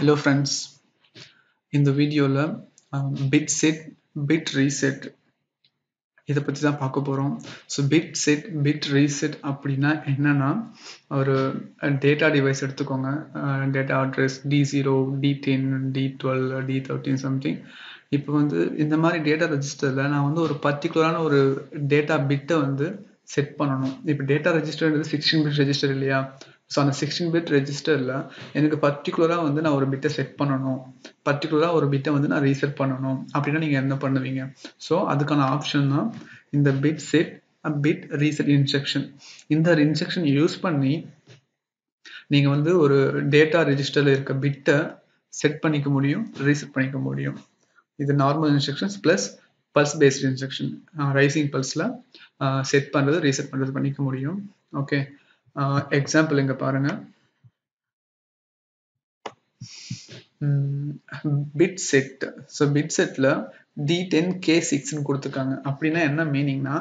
hello friends இந்த வீடியோவில் bit set bit reset இதை பற்றி தான் பார்க்க போகிறோம் so bit set bit reset அப்படின்னா என்னன்னா ஒரு டேட்டா டிவைஸ் எடுத்துக்கோங்க data address D zero D ten D twelve D thirteen something இப்போ வந்து இந்த மாதிரி டேட்டா ரெஜிஸ்டரில் நான் வந்து ஒரு பர்டிகுலரான ஒரு டேட்டா பிட்டை வந்து செட் பண்ணணும் இப்போ டேட்டா ரெஜிஸ்டர்ன்றது சிக்ஸ்டீன் பிட் ரெஜிஸ்டர் இல்லையா ஸோ அந்த சிக்ஸ்டீன் பிட் ரெஜிஸ்டரில் எனக்கு பர்டிகுலராக வந்து நான் ஒரு பிட்டை செட் பண்ணணும் பர்டிகுலராக ஒரு பிட்டை வந்து நான் ரீசெட் பண்ணணும் அப்படின்னா நீங்கள் என்ன பண்ணுவீங்க ஸோ அதுக்கான ஆப்ஷன் தான் இந்த bit set bit reset instruction இந்த இன்ஸ்ட்ரக்ஷன் யூஸ் பண்ணி நீங்கள் வந்து ஒரு டேட்டா ரெஜிஸ்டரில் இருக்க பிட்டை செட் பண்ணிக்க முடியும் ரீசெட் பண்ணிக்க முடியும் இது normal instructions plus pulse based instruction rising பல்ஸில் செட் பண்ணுறது ரீசெட் பண்ணுறது பண்ணிக்க முடியும் ஓகே எக்ஸாம்பிள் இங்கே பாருங்க பிட் செட் ஸோ பிட் செட்டில் டி டென் கே சிக்ஸ்னு கொடுத்துருக்காங்க அப்படின்னா என்ன மீனிங்னா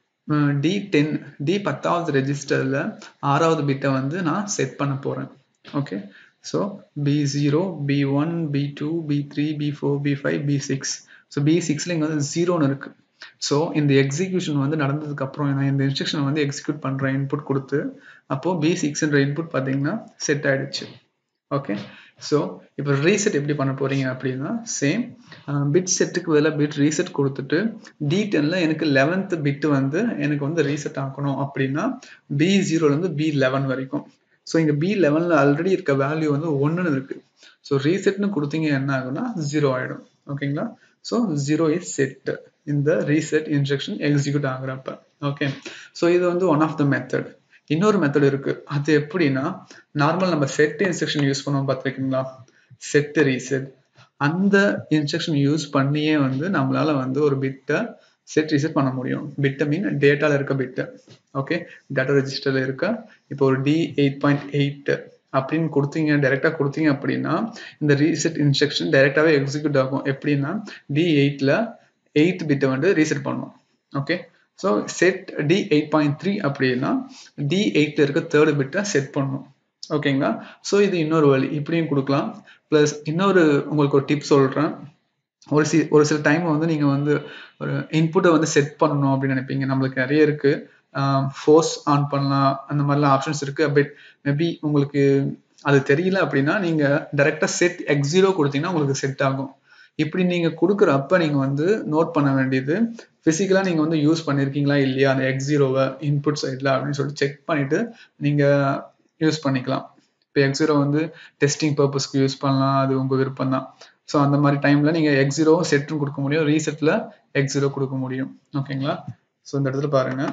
டி டென் டி பத்தாவது ரெஜிஸ்டரில் ஆறாவது பிட்டை வந்து நான் செட் பண்ண போகிறேன் okay so B zero B one B two B three B four B five B six so B சிக்ஸில் இங்கே வந்து ஜீரோன்னு இருக்குது ஸோ இந்த எக்ஸிக்யூஷன் வந்து நடந்ததுக்கு அப்புறம் நான் இந்த இன்ஸ்ட்ரக்ஷன் வந்து எக்ஸிக்யூட் பண்ணுறேன் இன்புட் கொடுத்து அப்போது பி சிக்ஸ்ன்ற இன்புட் பார்த்தீங்கன்னா செட் ஆயிடுச்சு ஓகே ஸோ இப்போ ரீசெட் எப்படி பண்ண போறீங்க அப்படின்னா சேம் பிட் செட்டுக்கு பதிலாக பிட் ரீசெட் கொடுத்துட்டு டி டென்ல எனக்கு லெவன்த் பிட் வந்து எனக்கு வந்து ரீசெட் ஆக்கணும் அப்படின்னா பி ஜீரோலேருந்து பி லெவன் வரைக்கும் ஸோ இங்கே பி லெவனில் ஆல்ரெடி இருக்க வேல்யூ வந்து ஒன்றுன்னு இருக்கு ஸோ ரீசெட்னு கொடுத்தீங்க என்ன ஆகும்னா ஜீரோ ஆகிடும் ஓகேங்களா ஸோ ஜீரோ இஸ் செட் இந்த ரீசெட் இன்ஸ்ட்ரக்ஷன் எக்ஸிக்யூட் ஆகுறப்ப ஓகே ஸோ இது வந்து ஒன் ஆஃப் த மெத்தட் இன்னொரு மெத்தட் இருக்கு அது எப்படின்னா நார்மல் நம்ம செட் இன்ஸ்ட்ரக்ஷன் யூஸ் பண்ணுவோம் பார்த்துருக்கீங்களா செட் ரீசெட் அந்த இன்ஸ்ட்ரக்ஷன் யூஸ் பண்ணியே வந்து நம்மளால வந்து ஒரு பிட்டை செட் ரீசெட் பண்ண முடியும் பிட்டை மீன் டேட்டால இருக்க பிட்டு ஓகே டேட்டா ரெஜிஸ்டர்ல இருக்க இப்போ ஒரு டி எயிட் பாயிண்ட் எயிட் அப்படின்னு கொடுத்தீங்க டைரெக்டாக கொடுத்தீங்க அப்படின்னா இந்த ரீசெட் இன்ஸ்ட்ரக்ஷன் டைரெக்டாகவே எக்ஸிக்யூட் ஆகும் எப்படின்னா டி எயிட்டில் எயித் பிட்டை வந்து ரீசெட் பண்ணும் okay so set D eight point three அப்படின்னா டி எயிட்டில் இருக்க தேர்டு பிட்டை செட் பண்ணும் ஓகேங்களா ஸோ இது இன்னொரு வழி இப்படியும் கொடுக்கலாம் ப்ளஸ் இன்னொரு உங்களுக்கு ஒரு டிப் சொல்கிறேன் ஒரு சி ஒரு சில டைம் வந்து நீங்கள் வந்து ஒரு இன்புட்டை வந்து செட் பண்ணணும் அப்படின்னு நினைப்பீங்க நம்மளுக்கு நிறைய இருக்குது ஃபோர்ஸ் ஆன் பண்ணலாம் அந்த மாதிரிலாம் ஆப்ஷன்ஸ் இருக்குது பட் மேபி உங்களுக்கு அது தெரியல அப்படின்னா நீங்கள் டைரெக்டாக செட் எக்ஸ் ஜீரோ கொடுத்தீங்கன்னா உங்களுக்கு செட் ஆகும் இப்படி நீங்கள் கொடுக்குறப்ப நீங்கள் வந்து நோட் பண்ண வேண்டியது ஃபிசிக்கலாக நீங்கள் வந்து யூஸ் பண்ணியிருக்கீங்களா இல்லையா அந்த எக்ஸ் ஜீரோவை இன்புட் சைடில் அப்படின்னு சொல்லிட்டு செக் பண்ணிவிட்டு நீங்கள் யூஸ் பண்ணிக்கலாம் இப்போ எக்ஸ் ஜீரோ வந்து டெஸ்டிங் பர்பஸ்க்கு யூஸ் பண்ணலாம் அது உங்கள் விருப்பம் தான் ஸோ அந்த மாதிரி டைமில் நீங்கள் எக்ஸ் ஜீரோவும் செட்டும் கொடுக்க முடியும் ரீசெட்டில் எக்ஸ் ஜீரோ கொடுக்க முடியும் ஓகேங்களா ஸோ இந்த இடத்துல பாருங்கள்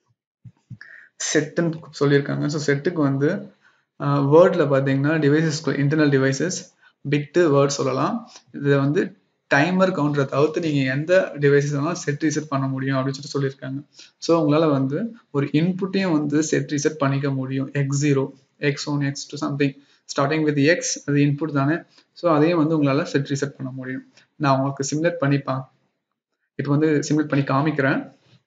செட்டுன்னு சொல்லியிருக்காங்க ஸோ செட்டுக்கு வந்து வேர்டில் பார்த்தீங்கன்னா devices internal devices bit word சொல்லலாம் இதில் வந்து டைமர் கவுண்டரை தவிர்த்து நீங்கள் எந்த டிவைசஸ் வேணாலும் செட் ரீசெட் பண்ண முடியும் அப்படின்னு சொல்லிட்டு சொல்லியிருக்காங்க ஸோ உங்களால் வந்து ஒரு இன்புட்டையும் வந்து செட் ரீசெட் பண்ணிக்க முடியும் X zero X one X two something starting with X அது இன்புட் தானே ஸோ அதையும் வந்து உங்களால் செட் ரீசெட் பண்ண முடியும் நான் உங்களுக்கு சிமுலேட் பண்ணி பா இப்போ வந்து சிமுலேட் பண்ணி காமிக்கிறேன்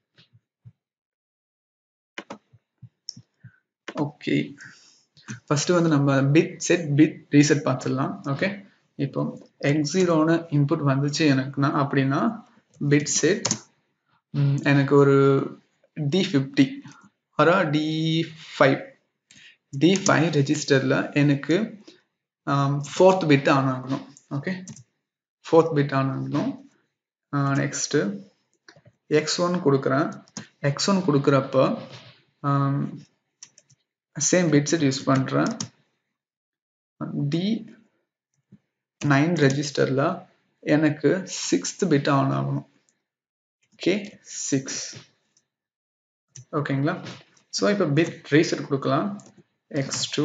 ஓகே ஃபர்ஸ்ட் வந்து நம்ம பிட் செட் பிட் ரீசெட் பார்த்துடலாம் ஓகே இப்போ எக்ஸ் ஜீரோன்னு இன்புட் வந்துச்சு எனக்குன்னா அப்படின்னா பிட் செட் எனக்கு ஒரு டி ஃபிஃப்டி அரா டி ஃபைவ் டி ஃபைவ் ரெஜிஸ்டரில் எனக்கு ஃபோர்த் பிட் ஆன் ஆகணும் ஓகே ஃபோர்த் பிட் ஆன் ஆகணும் நெக்ஸ்ட்டு எக்ஸ் ஒன் கொடுக்குறேன் எக்ஸ் ஒன் கொடுக்குறப்ப சேம் பிட் செட் யூஸ் பண்ணுறேன் டி நைன் ரெஜிஸ்டரில் எனக்கு சிக்ஸ்த் பிட் ஆன் ஆகணும் ஓகே சிக்ஸ் ஓகேங்களா ஸோ இப்போ பிட் ரீசெட் கொடுக்கலாம் X two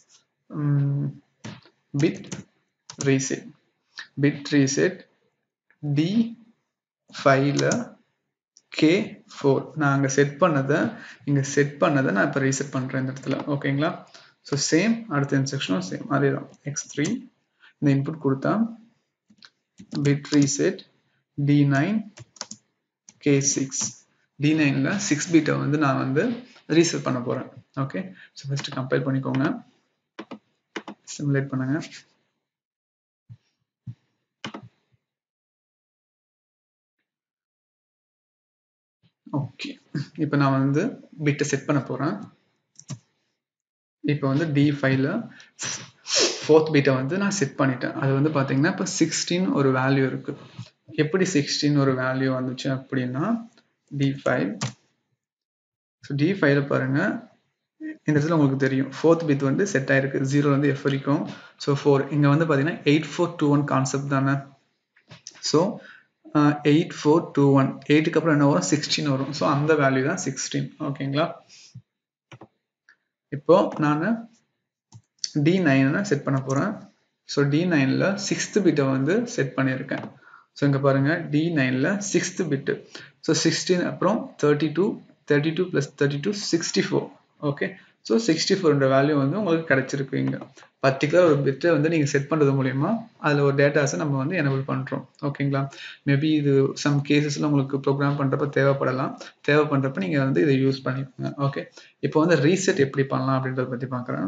bit reset bit reset D ஃபைவ்ல கே ஃபோர் நான் அங்கே செட் பண்ணதை இங்கே செட் பண்ணதை நான் இப்போ ரீசெட் பண்ணுறேன் இந்த இடத்துல ஓகேங்களா ஸோ சேம் அடுத்த இன்ஸ்ட்ரக்ஷனும் சேம் அதே தான் எக்ஸ் த்ரீ இந்த இன்புட் கொடுத்தா bit reset D nine K six D நைனில் சிக்ஸ் பீட்டை வந்து நான் வந்து ரீசெட் பண்ண போகிறேன் ஓகே ஸோ ஃபஸ்ட்டு கம்பைல் பண்ணிக்கோங்க சிமுலேட் பண்ணுங்க இப்போ நான் வந்து பிட்டை செட் பண்ண போகிறேன் இப்போ வந்து டி ஃபைவ்ல ஃபோர்த் பீட்டை வந்து நான் செட் பண்ணிட்டேன் அது வந்து பார்த்தீங்கன்னா இப்போ சிக்ஸ்டீன் ஒரு வேல்யூ இருக்கு எப்படி சிக்ஸ்டீன் ஒரு வேல்யூ வந்துச்சு அப்படின்னா டி ஃபைவ் ஸோ டி ஃபைவ்ல பாருங்க இந்த இடத்துல உங்களுக்கு தெரியும் ஃபோர்த் பிட் வந்து செட் ஆயிருக்கு ஜீரோலேருந்து எஃப் வரைக்கும் ஸோ ஃபோர் இங்கே வந்து பார்த்தீங்கன்னா eight four two one concept தானே so eight four two one எயிட்டுக்கு அப்புறம் என்ன வரும் சிக்ஸ்டீன் வரும் ஸோ அந்த வேல்யூ தான் சிக்ஸ்டீன் ஓகேங்களா இப்போ நான் டி நைனை செட் பண்ண போகிறேன் ஸோ டி நைனில் சிக்ஸ்த்து பிட்டை வந்து செட் பண்ணியிருக்கேன் ஸோ இங்கே பாருங்கள் டி நைனில் சிக்ஸ்த்து பிட்டு ஸோ சிக்ஸ்டீன் அப்புறம் thirty two thirty two plus thirty two sixty four okay so sixty ஃபோர்ன்ற வேல்யூ வந்து உங்களுக்கு கிடைச்சிருக்கு இங்கே பர்டிகுலர் ஒரு பிட்டை வந்து நீங்கள் செட் பண்ணுறது மூலயமா அதில் ஒரு டேட்டாஸை நம்ம வந்து எனபிள் பண்ணுறோம் ஓகேங்களா மேபி இது சம் கேசஸில் உங்களுக்கு ப்ரோக்ராம் பண்ணுறப்ப தேவைப்படலாம் தேவைப்படுறப்ப நீங்கள் வந்து இதை யூஸ் பண்ணிக்கோங்க ஓகே இப்போ வந்து ரீசெட் எப்படி பண்ணலாம் அப்படின்றத பற்றி பார்க்குறேன்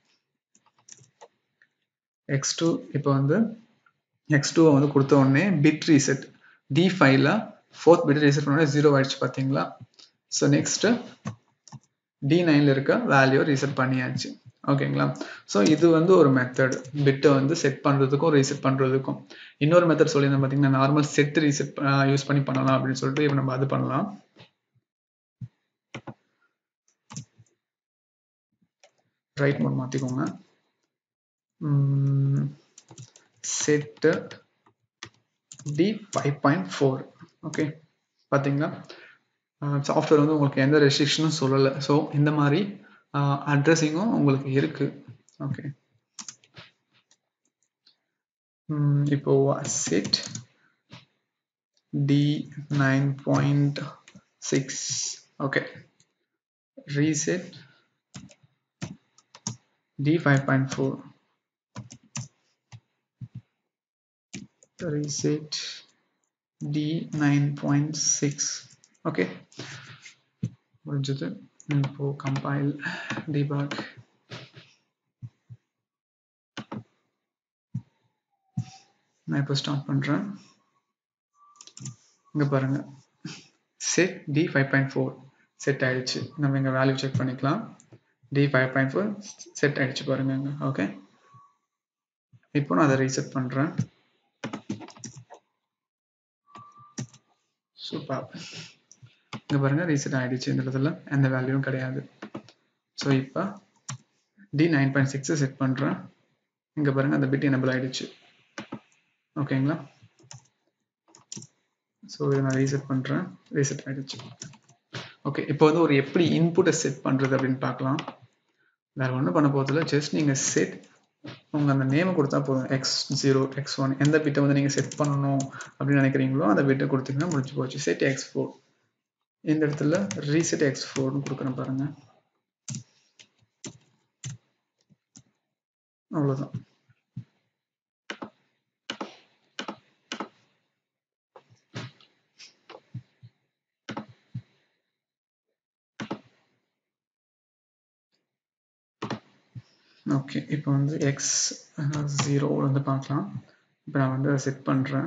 எக்ஸ் டூ இப்போ வந்து எக்ஸ் டூவை வந்து கொடுத்த உடனே பிட் ரீசெட் டி ஃபைவ்ல ஃபோர்த் பிட் ரீசெட் பண்ண ஜீரோ ஆயிடுச்சு பார்த்தீங்களா ஸோ நெக்ஸ்ட் டி நைனில் இருக்க வேல்யூ ரீசெட் பண்ணியாச்சு ஓகேங்களா ஸோ இது வந்து ஒரு மெத்தட் பிட்டை வந்து செட் பண்ணுறதுக்கும் ரீசெட் பண்ணுறதுக்கும் இன்னொரு மெத்தட் சொல்லியிருந்தேன் பார்த்தீங்கன்னா நார்மல் செட் ரீசெட் யூஸ் பண்ணி பண்ணலாம் அப்படின்னு சொல்லிட்டு இப்போ நம்ம அது பண்ணலாம் ரைட் மோட் மாற்றிக்கோங்க set D five point four okay பார்த்தீங்களா சாஃப்ட்வேர் வந்து உங்களுக்கு எந்த ரெஸ்ட்ரிக்ஷனும் சொல்லலை ஸோ இந்த மாதிரி அட்ரஸிங்கும் உங்களுக்கு இருக்கு ஓகே இப்போ set D nine point six okay reset D five point four reset d9.6 okay முடிஞ்சது இப்போ கம்பைல் debug நான் இப்போ ஸ்டார்ட் பண்ணுறேன் இங்கே பாருங்க set D five point four set ஆயிடுச்சு நம்ம இங்கே வேல்யூ செக் பண்ணிக்கலாம் D five point four set ஆயிடுச்சு பாருங்க இங்கே ஓகே இப்போ நான் அதை ரீசெட் பண்ணுறேன் சூப்பர் இங்கே பாருங்கள் ரீசெட் ஆகிடுச்சு இந்த இடத்துல எந்த வேல்யூவும் கிடையாது ஸோ இப்போ டி நைன் பாயிண்ட் சிக்ஸை செட் பண்ணுறேன் இங்கே பாருங்கள் அந்த பிட் எனபிள் ஆகிடுச்சு ஓகேங்களா ஸோ இதை நான் ரீசெட் பண்ணுறேன் ரீசெட் ஆகிடுச்சு ஓகே இப்போ வந்து ஒரு எப்படி இன்புட்டை செட் பண்ணுறது அப்படின்னு பார்க்கலாம் வேறு ஒன்றும் பண்ண போகிறதில்ல ஜஸ்ட் நீங்கள் செட் உங்கள் அந்த நேமை கொடுத்தா போதும் எக்ஸ் ஜீரோ எக்ஸ் ஒன் எந்த பிட்டை வந்து நீங்கள் செட் பண்ணணும் அப்படின்னு நினைக்கிறீங்களோ அந்த பிட்டை கொடுத்தீங்கன்னா முடிஞ்சு போச்சு செட் எக்ஸ் ஃபோர் இந்த இடத்துல ரீசெட் எக்ஸ் ஃபோர்னு கொடுக்குறேன் பாருங்க அவ்வளோதான் ஓகே இப்போ வந்து எக்ஸ் ஜீரோ வந்து பார்க்கலாம் இப்போ நான் வந்து செட் பண்ணுறேன்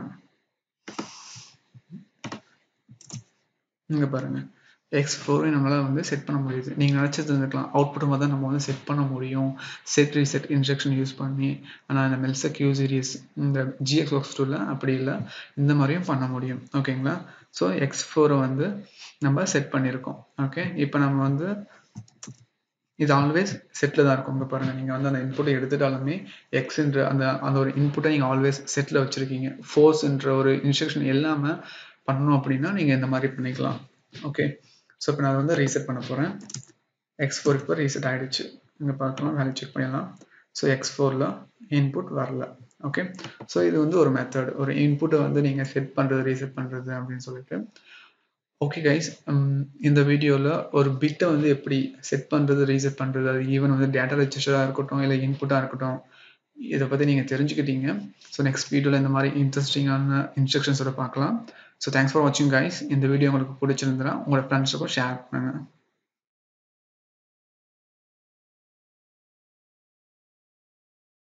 இங்கே பாருங்கள் எக்ஸ் ஃபோரை நம்மளால் வந்து செட் பண்ண முடியுது நீங்கள் நினச்சது இருந்துக்கலாம் அவுட்புட் தான் நம்ம வந்து செட் பண்ண முடியும் செட் ரீசெட் இன்ஸ்ட்ரக்ஷன் யூஸ் பண்ணி ஆனால் இந்த மெல்சக் யூ சீரிஸ் இந்த ஜிஎக்ஸ் ஒர்க்ஸ் டூவில் அப்படி இல்லை இந்த மாதிரியும் பண்ண முடியும் ஓகேங்களா ஸோ எக்ஸ் ஃபோரை வந்து நம்ம செட் பண்ணியிருக்கோம் ஓகே இப்போ நம்ம வந்து இது ஆல்வேஸ் செட்டில் தான் இருக்கும் இங்கே பாருங்கள் நீங்கள் வந்து அந்த இன்புட்டை எடுத்துட்டாலுமே எக்ஸ்ன்ற அந்த அந்த ஒரு இன்புட்டை நீங்கள் ஆல்வேஸ் செட்டில் வச்சுருக்கீங்க ஃபோர்ஸ்ன்ற ஒரு இன்ஸ்ட்ரக்ஷன் எல்லாமே பண்ணணும் அப்படின்னா நீங்கள் இந்த மாதிரி பண்ணிக்கலாம் ஓகே ஸோ இப்போ நான் வந்து ரீசெட் பண்ண போகிறேன் எக்ஸ் ஃபோர் இப்போ ரீசெட் ஆகிடுச்சு இங்கே பார்க்கலாம் வேல்யூ செக் பண்ணிடலாம் ஸோ எக்ஸ் ஃபோரில் இன்புட் வரல ஓகே ஸோ இது வந்து ஒரு மெத்தட் ஒரு இன்புட்டை வந்து நீங்கள் செட் பண்ணுறது ரீசெட் பண்ணுறது அப்படின்னு சொல்லிட்டு ஓகே கைஸ் இந்த வீடியோவில் ஒரு பிட்டை வந்து எப்படி செட் பண்ணுறது ரீசெட் பண்ணுறது அது ஈவன் வந்து டேட்டா ரெஜிஸ்டராக இருக்கட்டும் இல்லை இன்புட்டாக இருக்கட்டும் இதை பற்றி நீங்கள் தெரிஞ்சுக்கிட்டீங்க ஸோ நெக்ஸ்ட் வீடியோவில் இந்த மாதிரி இன்ட்ரெஸ்டிங்கான இன்ஸ்ட்ரக்ஷன்ஸோட பார்க்கலாம் ஸோ தேங்க்ஸ் ஃபார் வாட்சிங் கைஸ் இந்த வீடியோ உங்களுக்கு பிடிச்சிருந்தா உங்களோட ஃப்ரெண்ட்ஸுக்கும் ஷேர் பண்ணுங்கள்